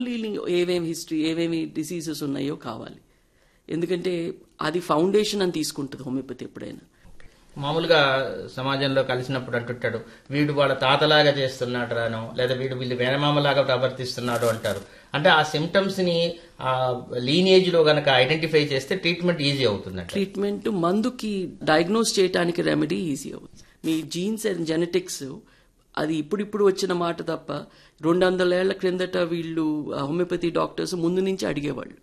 ఏమేమి హిస్టరీ ఏమేమి డిసీజెస్ ఉన్నాయో కావాలి ఎందుకంటే అది ఫౌండేషన్ అని తీసుకుంటుంది హోమియోపతి ఎప్పుడైనా మామూలుగా సమాజంలో కలిసినప్పుడు అంటుంటాడు వీడు వాళ్ళ తాతలాగా చేస్తున్నాడు రాను లేదా వీడు వీళ్ళు మేనమామలాగా ప్రవర్తిస్తున్నాడు అంటారు అంటే ఆ సిమ్టమ్స్ ని ఆ లీనేజ్ లో గనక ఐడెంటిఫై చేస్తే ట్రీట్మెంట్ ఈజీ అవుతుందంట ట్రీట్మెంట్ మందుకి డయాగ్నోస్ చేయడానికి రెమెడీ ఈజీ అవుతుంది మీ జీన్స్ అండ్ జెనెటిక్స్ అది ఇప్పుడిప్పుడు వచ్చిన మాట తప్ప రెండు వందల ఏళ్ల క్రిందట వీళ్ళు హోమియోపతి డాక్టర్స్ ముందు నుంచి అడిగేవాళ్ళు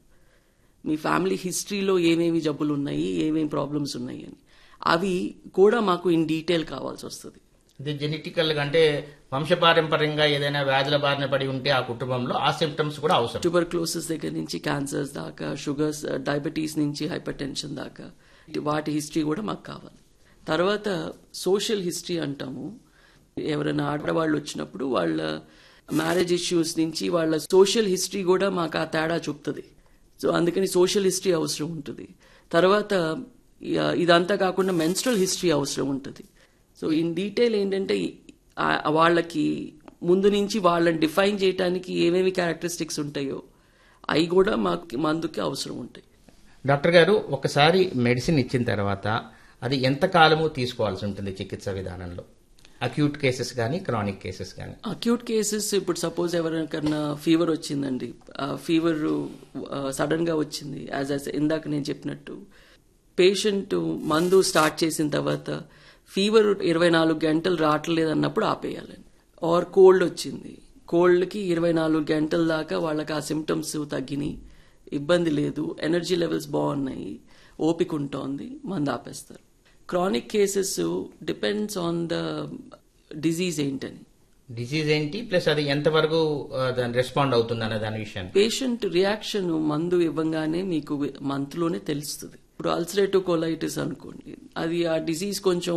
మీ ఫ్యామిలీ హిస్టరీలో ఏమేమి జబ్బులు ఉన్నాయి ఏమేమి ప్రాబ్లమ్స్ ఉన్నాయి అని అవి కూడా మాకు ఇన్ డీటెయిల్ కావాల్సి వస్తుంది ఇది జెనెటికల్ గా అంటే వంశపారంపర్యంగా ఏదైనా వ్యాధుల బారిన పడి ఉంటే ఆ కుటుంబంలో ఆ సిమ్టమ్స్ కూడా అవసరం ట్యూబర్క్లోసిస్ దగ్గర నుంచి క్యాన్సర్స్ దాకా షుగర్స్ డయాబెటీస్ నుంచి హైపర్ టెన్షన్ దాకా వాటి హిస్టరీ కూడా మాకు కావాలి తర్వాత సోషల్ హిస్టరీ అంటాము ఎవరైనా ఆడవాళ్ళు వచ్చినప్పుడు వాళ్ళ మ్యారేజ్ ఇష్యూస్ నుంచి వాళ్ళ సోషల్ హిస్టరీ కూడా మాకు ఆ తేడా చూపుతుంది సో అందుకని సోషల్ హిస్టరీ అవసరం ఉంటుంది తర్వాత ఇ- ఇదంతా కాకుండా మెన్స్ట్రల్ హిస్టరీ అవసరం ఉంటుంది సో ఇన్ డీటెయిల్ ఏంటంటే ఆ- వాళ్ళకి ముందు నుంచి వాళ్ళని డిఫైన్ చేయడానికి ఏమేమి క్యారెక్టరిస్టిక్స్ ఉంటాయో అవి కూడా మాకు మందుకి అవసరం ఉంటాయి డాక్టర్ గారు ఒకసారి మెడిసిన్ ఇచ్చిన తర్వాత అది ఎంత కాలము తీసుకోవాల్సి ఉంటుంది చికిత్స విధానంలో అక్యూట్ కేసెస్ కానీ క్రానిక్ కేసెస్ కానీ అక్యూట్ కేసెస్ ఇప్పుడు సపోజ్ ఎవరికన్నా ఫీవర్ వచ్చిందండి ఆ ఫీవర్ సడన్ గా వచ్చింది యాజ్ యాజ్ ఇందాక నేను చెప్పినట్టు పేషెంట్ మందు స్టార్ట్ చేసిన తర్వాత ఫీవర్ ఇరవై నాలుగు గంటలు రావట్లేదు అన్నప్పుడు ఆపేయాలండి ఆర్ కోల్డ్ వచ్చింది కోల్డ్కి ఇరవై నాలుగు గంటల దాకా వాళ్ళకి ఆ సిమ్టమ్స్ తగ్గినాయి ఇబ్బంది లేదు ఎనర్జీ లెవెల్స్ బాగున్నాయి ఓపిక ఉంటోంది మందు ఆపేస్తారు chronic cases depends on the disease ఏంటని డిసీజ్ ఏంటి ప్లస్ అది ఎంతవరకు ఆ, దాని రెస్పాండ్ అవుతుంది అనే దాని విషయాన్ని పేషెంట్ రియాక్షన్ మందు ఇవ్వగానే మీకు మంత్ లోనే తెలుస్తుంది ఇప్పుడు అల్సరేటివ్ కోలైటిస్ అనుకోండి అది ఆ డిసీజ్ కొంచెం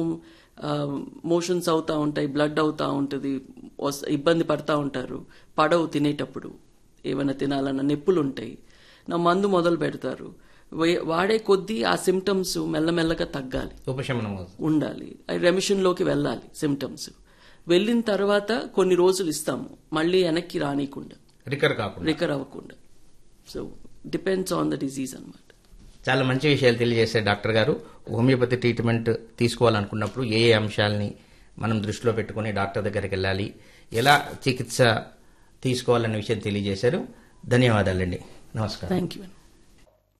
మోషన్స్ అవుతా ఉంటాయి బ్లడ్ అవుతా ఉంటుంది వస్- ఇబ్బంది పడతా ఉంటారు పడవు తినేటప్పుడు ఏమైనా తినాలన్న నొప్పులు ఉంటాయి నా మందు మొదలు పెడతారు వే- వాడే కొద్దీ ఆ సిమ్టమ్స్ మెల్లమెల్లగా తగ్గాలి ఉపశమనం అవుతుంది ఉండాలి రెమిషన్ లోకి వెళ్ళాలి సిమ్టమ్స్ వెళ్ళిన తర్వాత కొన్ని రోజులు ఇస్తాము మళ్ళీ వెనక్కి రానియకుండా రికర్ కాకుండా రికర్ అవ్వకుండా so depends on the disease అనమాట చాలా మంచి విషయాలు తెలియజేశారు డాక్టర్ గారు హోమియోపతి ట్రీట్మెంట్ తీసుకోవాలనుకున్నప్పుడు ఏ ఏ అంశాలని మనం దృష్టిలో పెట్టుకుని డాక్టర్ దగ్గరికి వెళ్ళాలి ఎలా చికిత్స తీసుకోవాలనే విషయం తెలియజేశారు ధన్యవాదాలండి నమస్కారం థ్యాంక్ యూ